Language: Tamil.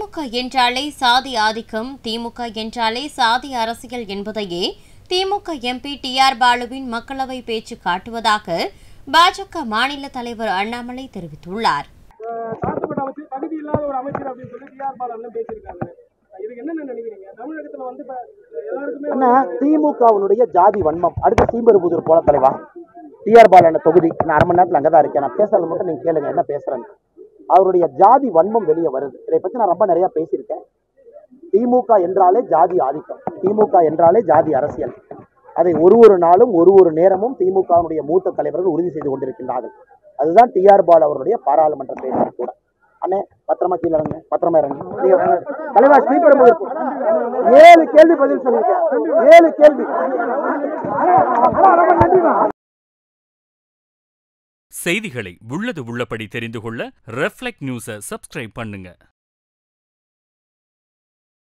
திமுக என்றாலே சாதி ஆதிக்கம் திமுக என்றாலே சாதி அரசியல் என்பதையே திமுக எம்பி டி ஆர் பாலுவின் மக்களவை பேச்சு காட்டுவதாக பாஜக மாநில தலைவர் அண்ணாமலை தெரிவித்துள்ளார் அஹ் தாழ்த்தப்பட்ட அமைச்சர் தகுதி இல்லாத ஒரு அமைச்சர் அப்படின்னு சொல்லி டிஆர் பால் அண்ணன் பேசியிருக்காங்க இதுக்கு என்னென்ன நினைக்கிறீங்க தமிழகத்துல வந்து இப்ப எல்லாருக்குமே அண்ணா திமுகவினுடைய ஜாதி வன்மம் அடுத்து சீம்பெரும்புதூர் போல தலைவா டிஆர் பாலன தொகுதி நான் அரை மணி நேரத்தில் அங்கே தான் இருக்கேன் நான் பேசுறது மட்டும் நீங்க கேளுங்க என்ன பேசுறேன்னு அவருடைய ஜாதி வன்மம் வெளியே வருது இதை பத்தி நான் ரொம்ப நிறைய பேசியிருக்கேன் திமுக என்றாலே ஜாதி ஆதிக்கம் திமுக என்றாலே ஜாதி அரசியல் அதை ஒரு ஒரு நாளும் ஒரு ஒரு நேரமும் திமுகவினுடைய மூத்த தலைவர்கள் உறுதி செய்து கொண்டிருக்கின்றார்கள் அதுதான் டிஆர் பால் அவருடைய பாராளுமன்ற பேச்சு கூட அண்ணே பத்திரமா கீழே இறங்க பத்திரமா இறங்க நீங்க வாங்க. தலைவா ஸ்ரீபெரும்புதூர் போ. ஏழு கேள்வி பதில் சொல்லியிருக்கேன் ஏழு கேள்வி ரொம்ப நன்றிமா செய்திகளை உள்ளது உள்ளபடி தெரிந்து கொள்ள ரெஃப்ளெக்ட் நியூஸை சப்ஸ்கிரைப் பண்ணுங்க